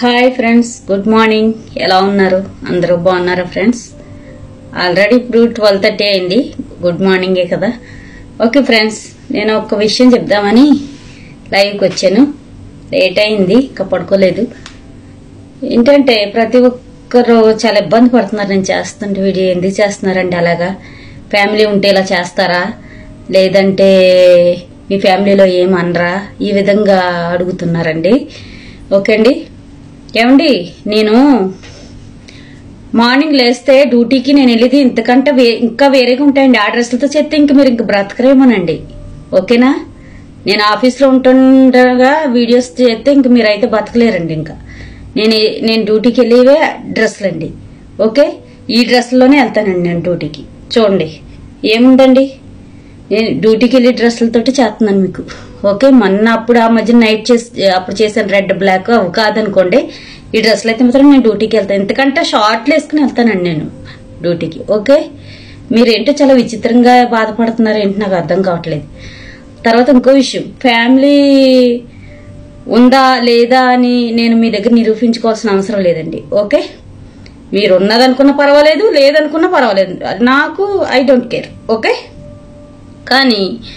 Hi friends good morning ఎలా ఉన్నారు అందరూ బాగున్నారా ఫ్రెండ్స్ ఆల్రెడీ ఇప్పుడు ట్వెల్వ్ థర్టీ అయింది గుడ్ మార్నింగే కదా ఓకే ఫ్రెండ్స్ నేను ఒక విషయం చెప్దామని లైవ్కి వచ్చాను లేట్ అయింది ఇంకా పడుకోలేదు ఏంటంటే ప్రతి ఒక్కరు చాలా ఇబ్బంది పడుతున్నారు నేను చేస్తుంటే వీడియో ఎందుకు చేస్తున్నారండి అలాగా ఫ్యామిలీ ఉంటే ఇలా చేస్తారా లేదంటే మీ ఫ్యామిలీలో ఏమనరా ఈ విధంగా అడుగుతున్నారండి ఓకే అండి ఏమండి నేను మార్నింగ్ లేస్తే డ్యూటీకి నేను వెళ్ళేది ఇంతకంటే వే- ఇంకా వేరేగా ఉంటాయండి ఆ డ్రెస్సులతో చేస్తే ఇంక మీరు ఇంక బ్రతకరేమోనండి ఓకేనా నేను ఆఫీస్లో ఉంటుండగా వీడియోస్ చేస్తే ఇంక మీరైతే బతకలేరండి ఇంకా నేను నేను డ్యూటీకి వెళ్ళేవే డ్రెస్సులు అండి ఓకే ఈ డ్రెస్సులోనే వెళ్తానండి నేను డ్యూటీకి చూడండి ఏముందండి నేను డ్యూటీకి వెళ్ళి డ్రెస్సులతోటి చేస్తున్నాను మీకు ఓకే మొన్న అప్పుడు ఆ మధ్య నైట్ చేసి అప్పుడు చేశాను రెడ్ బ్లాక్ అవి కాదనుకోండి ఈ డ్రెస్సులు అయితే మాత్రం నేను డ్యూటీకి వెళ్తాను ఎందుకంటే షార్ట్లు వేసుకుని వెళ్తానండి నేను డ్యూటీకి ఓకే మీరేంటో చాలా విచిత్రంగా బాధపడుతున్నారు ఏంటి నాకు అర్థం కావట్లేదు తర్వాత ఇంకో విషయం ఫ్యామిలీ ఉందా లేదా అని నేను మీ దగ్గర నిరూపించుకోవాల్సిన అవసరం లేదండి ఓకే మీరు ఉన్నదనుకున్నా పర్వాలేదు లేదనుకున్నా పర్వాలేదు నాకు ఐ డోంట్ కేర్ ఓకే కానీ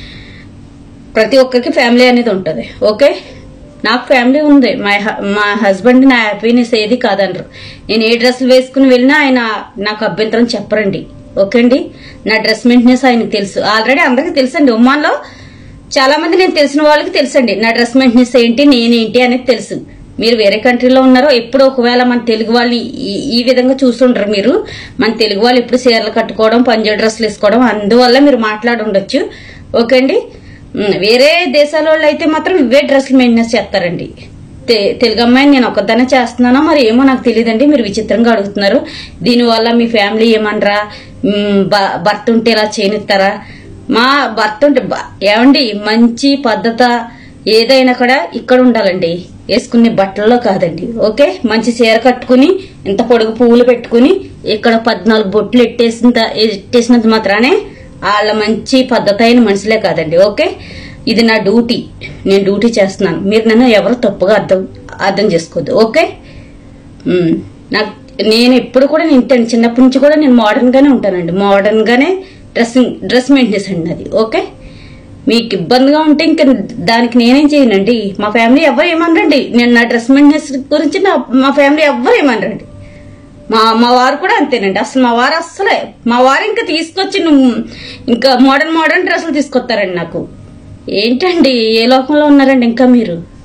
ప్రతి ఒక్కరికి ఫ్యామిలీ అనేది ఉంటుంది ఓకే నాకు ఫ్యామిలీ ఉంది మా హ- మా హస్బెండ్ నా హ్యాపీనెస్ ఏది కాదనరు నేను ఏ డ్రెస్సులు వేసుకుని వెళ్ళినా ఆయన నాకు అభ్యంతరం చెప్పరండి ఓకే అండి నా డ్రెస్ మెయింటెనెన్స్ ఆయనకు తెలుసు ఆల్రెడీ అందరికీ తెలుసండి ఉమ్మాన్లో చాలా మంది నేను తెలిసిన వాళ్ళకి తెలుసండి నా డ్రెస్ మెయింటెనెన్స్ ఏంటి నేనేంటి అనేది తెలుసు మీరు వేరే కంట్రీలో ఉన్నారో ఎప్పుడు ఒకవేళ మన తెలుగు వాళ్ళని ఈ- ఈ విధంగా చూస్తుంటారు మీరు మన తెలుగు వాళ్ళు ఎప్పుడు చీరలు కట్టుకోవడం పంజాబ్ డ్రెస్సులు వేసుకోవడం అందువల్ల మీరు మాట్లాడి ఉండొచ్చు ఓకే అండి ఉమ్, వేరే దేశాల వాళ్ళు అయితే మాత్రం ఇవే డ్రెస్సులు మెయింటెనెన్స్ చేస్తారండి తె- తెలుగు అమ్మాయిని నేను ఒక్కదానే చేస్తున్నానో మరి ఏమో నాకు తెలియదండి మీరు విచిత్రంగా అడుగుతున్నారు దీనివల్ల మీ ఫ్యామిలీ ఏమనరా ఉమ్, భ- భర్త ఉంటే ఇలా చేయనిస్తారా మా భర్త ఉంటే బ- ఏమండి మంచి పద్ధత ఏదైనా కూడా ఇక్కడ ఉండాలండి వేసుకునే బట్టల్లో కాదండి ఓకే మంచి చీర కట్టుకుని ఇంత పొడుగు పువ్వులు పెట్టుకుని ఇక్కడ పద్నాలుగు బొట్లు ఎట్టేసినంత ఎట్టేసినంత మాత్రానే వాళ్ళ మంచి పద్ధతి అయిన మనుషులే కాదండి ఓకే ఇది నా డ్యూటీ నేను డ్యూటీ చేస్తున్నాను మీరు నన్ను ఎవరు తప్పుగా అర్థం అర్థం చేసుకోవద్దు ఓకే మ్మ్. నాకు నేను ఎప్పుడు కూడా నేను ఇంటాను చిన్నప్పటి నుంచి కూడా నేను మోడర్న్ గానే ఉంటానండి మోడర్న్ గానే డ్రెస్సింగ్ డ్రెస్ మెయింటెనెన్స్ అండి అది ఓకే మీకు ఇబ్బందిగా ఉంటే ఇంకా దానికి నేనేం చేయనండి మా ఫ్యామిలీ ఎవరు ఏమనరండి నేను నా డ్రెస్ మెయింటెనెన్స్ గురించి నా మా ఫ్యామిలీ ఎవరు ఏమనరండి మా మా వారు కూడా అంతేనండి అసలు మా వారు అస్సలే మా వారు ఇంకా తీసుకొచ్చి నువ్వు ఇంకా మోడర్న్ మోడర్న్ డ్రెస్సులు తీసుకొస్తారండి నాకు ఏంటండి ఏ లోకంలో ఉన్నారండి ఇంకా మీరు